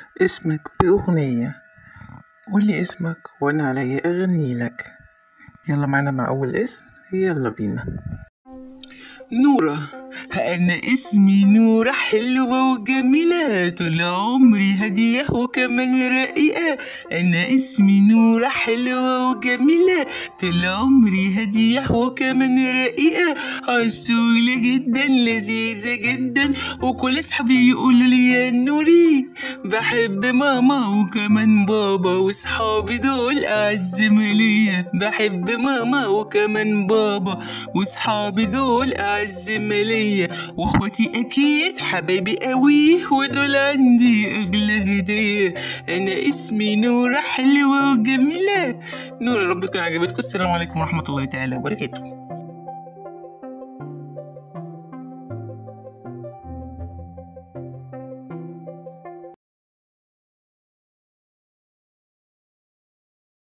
اسمك بأغنية قولي اسمك وأنا عليا أغني لك يلا معنا مع أول اسم يلا بينا نورة أنا اسمي نورة حلوة وجميلة طول عمري هادية وكمان رقيقة أنا اسمي نورة حلوة وجميلة طول عمري هادية وكمان رقيقة عسولة جدا لذيذة جدا وكل أصحابي يقولوا لي يا نوري بحب ماما وكمان بابا وصحابي دول أعز مالية بحب ماما وكمان بابا وصحابي دول أعز مالية واخواتي أكيد حبايبي قوي ودول عندي أغلى هدية أنا اسمي نورة حلوة وجميلة نورة رب تكون عجبتكم السلام عليكم ورحمة الله تعالى وبركاته